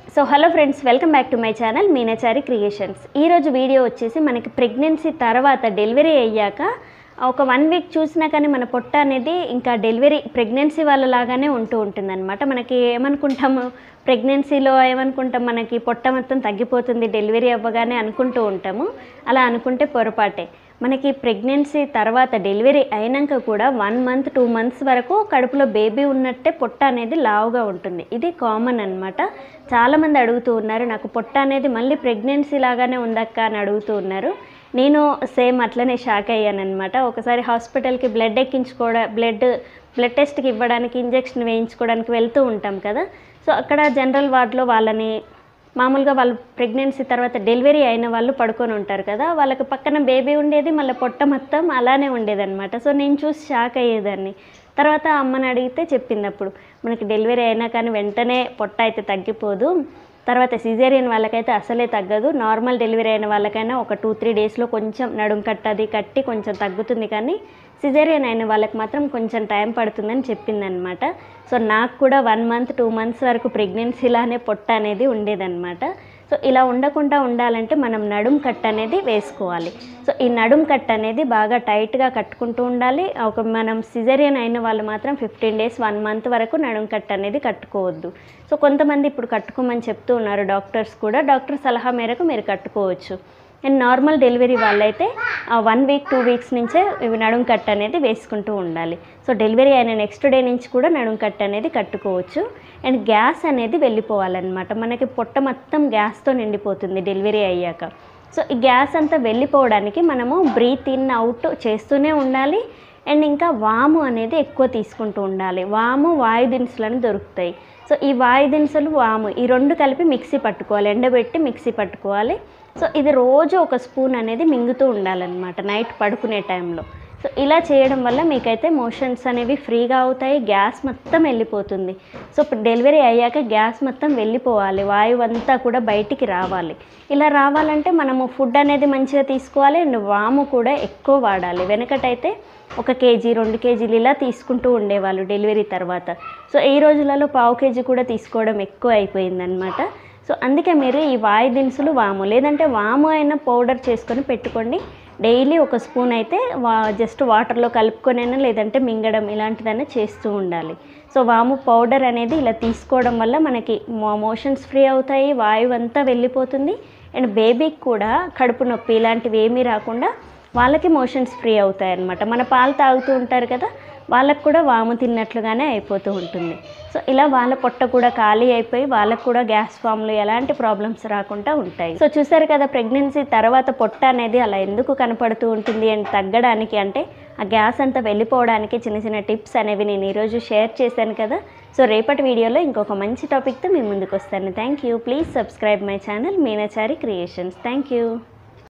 so hello friends welcome back to my channel Meenachari creations ఈరోజు video వచ్చేసి మనకి pregnancy తర్వాత డెలివరీ అయ్యాక ఒక వన్ వీక్ చూసినా కానీ మన పొట్ట అనేది ఇంకా డెలివరీ ప్రెగ్నెన్సీ వాళ్ళలాగానే ఉంటూ ఉంటుందన్నమాట మనకి ఏమనుకుంటాము ప్రెగ్నెన్సీలో ఏమనుకుంటాం మనకి పొట్ట మొత్తం తగ్గిపోతుంది డెలివరీ అవ్వగానే అనుకుంటూ ఉంటాము అలా అనుకుంటే పొరపాటే మనకి ప్రెగ్నెన్సీ తర్వాత డెలివరీ అయినాక కూడా వన్ మంత్ టూ మంత్స్ వరకు కడుపులో బేబీ ఉన్నట్టే పొట్ట అనేది లావుగా ఉంటుంది ఇది కామన్ అనమాట చాలామంది అడుగుతూ ఉన్నారు నాకు పొట్ట అనేది మళ్ళీ ప్రెగ్నెన్సీ లాగానే ఉందక్క అని అడుగుతూ ఉన్నారు నేను సేమ్ అట్లనే షాక్ అయ్యానమాట ఒకసారి హాస్పిటల్కి బ్లడ్ ఎక్కించుకోవడం బ్లడ్ బ్లడ్ టెస్ట్కి ఇవ్వడానికి ఇంజెక్షన్ వేయించుకోవడానికి వెళ్తూ ఉంటాం కదా సో అక్కడ జనరల్ వార్డ్లో వాళ్ళని మామూలుగా వాళ్ళు ప్రెగ్నెన్సీ తర్వాత డెలివరీ అయిన వాళ్ళు పడుకొని ఉంటారు కదా వాళ్ళకి పక్కన బేబీ ఉండేది మళ్ళీ పొట్ట మొత్తం అలానే ఉండేదన్నమాట సో నేను చూసి షాక్ అయ్యేదాన్ని తర్వాత అమ్మని అడిగితే చెప్పింది అప్పుడు మనకి డెలివరీ అయినా కానీ వెంటనే పొట్ట అయితే తగ్గిపోదు తర్వాత సిజేరియన్ వాళ్ళకైతే అసలే తగ్గదు నార్మల్ డెలివరీ అయిన వాళ్ళకైనా ఒక టూ త్రీ డేస్లో కొంచెం నడుం కట్టది కట్టి కొంచెం తగ్గుతుంది కానీ సిజేరియన్ అయిన వాళ్ళకి మాత్రం కొంచెం టైం పడుతుందని చెప్పిందనమాట సో నాకు కూడా వన్ మంత్ టూ మంత్స్ వరకు ప్రెగ్నెన్సీలానే పొట్ట అనేది ఉండేదన్నమాట సో ఇలా ఉండకుండా ఉండాలంటే మనం నడుం కట్ అనేది వేసుకోవాలి సో ఈ నడుం కట్ అనేది బాగా టైట్గా కట్టుకుంటూ ఉండాలి ఒక మనం సిజేరియన్ అయిన వాళ్ళు మాత్రం ఫిఫ్టీన్ డేస్ వన్ మంత్ వరకు నడుం కట్ అనేది కట్టుకోవద్దు సో కొంతమంది ఇప్పుడు కట్టుకోమని చెప్తూ ఉన్నారు డాక్టర్స్ కూడా డాక్టర్ సలహా మేరకు మీరు కట్టుకోవచ్చు అండ్ నార్మల్ డెలివరీ వాళ్ళైతే వన్ వీక్ టూ వీక్స్ నుంచే ఇవి నడుం కట్ అనేది వేసుకుంటూ ఉండాలి సో డెలివరీ అయిన నెక్స్ట్ డే నుంచి కూడా నడుం కట్ అనేది కట్టుకోవచ్చు అండ్ గ్యాస్ అనేది వెళ్ళిపోవాలన్నమాట మనకి పొట్ట మొత్తం గ్యాస్తో నిండిపోతుంది డెలివరీ అయ్యాక సో ఈ గ్యాస్ అంతా వెళ్ళిపోవడానికి మనము బ్రీత్ ఇన్ అవుట్ చేస్తూనే ఉండాలి అండ్ ఇంకా వాము అనేది ఎక్కువ తీసుకుంటూ ఉండాలి వాము వాయు దినుసులను దొరుకుతాయి సో ఈ వాయు దినుసులు వాము ఈ రెండు కలిపి మిక్సీ పట్టుకోవాలి ఎండబెట్టి మిక్సీ పట్టుకోవాలి సో ఇది రోజు ఒక స్పూన్ అనేది మింగుతూ ఉండాలన్నమాట నైట్ పడుకునే టైంలో సో ఇలా చేయడం వల్ల మీకైతే మోషన్స్ అనేవి ఫ్రీగా అవుతాయి గ్యాస్ మొత్తం వెళ్ళిపోతుంది సో ఇప్పుడు డెలివరీ అయ్యాక గ్యాస్ మొత్తం వెళ్ళిపోవాలి వాయువు అంతా కూడా బయటికి రావాలి ఇలా రావాలంటే మనము ఫుడ్ అనేది మంచిగా తీసుకోవాలి అండ్ వాము కూడా ఎక్కువ వాడాలి వెనకటైతే ఒక కేజీ రెండు కేజీలు ఇలా తీసుకుంటూ ఉండేవాళ్ళు డెలివరీ తర్వాత సో ఈ రోజులలో పావు కేజీ కూడా తీసుకోవడం ఎక్కువ అయిపోయిందనమాట సో అందుకే మీరు ఈ వాయు దినుసులు వాము లేదంటే వాము అయినా పౌడర్ చేసుకొని పెట్టుకోండి డైలీ ఒక స్పూన్ అయితే వా జస్ట్ వాటర్లో కలుపుకొనైనా లేదంటే మింగడం ఇలాంటిదైనా చేస్తూ ఉండాలి సో వాము పౌడర్ అనేది ఇలా తీసుకోవడం వల్ల మనకి మోషన్స్ ఫ్రీ అవుతాయి వాయువు అంతా వెళ్ళిపోతుంది అండ్ బేబీకి కూడా కడుపు నొప్పి ఇలాంటివి ఏమీ రాకుండా వాళ్ళకి మోషన్స్ ఫ్రీ అవుతాయి అన్నమాట మన పాలు తాగుతూ ఉంటారు కదా వాళ్ళకు కూడా వాము తిన్నట్లుగానే అయిపోతూ ఉంటుంది సో ఇలా వాళ్ళ పొట్ట కూడా ఖాళీ అయిపోయి వాళ్ళకు కూడా గ్యాస్ ఫామ్లో ఎలాంటి ప్రాబ్లమ్స్ రాకుండా ఉంటాయి సో చూసారు కదా ప్రెగ్నెన్సీ తర్వాత పొట్ట అనేది అలా ఎందుకు కనపడుతూ ఉంటుంది అండ్ తగ్గడానికి అంటే ఆ గ్యాస్ అంతా వెళ్ళిపోవడానికి చిన్న చిన్న టిప్స్ అనేవి నేను ఈరోజు షేర్ చేశాను కదా సో రేపటి వీడియోలో ఇంకొక మంచి టాపిక్తో మీ ముందుకు వస్తాను thank you please subscribe my channel Meenachari creations thank you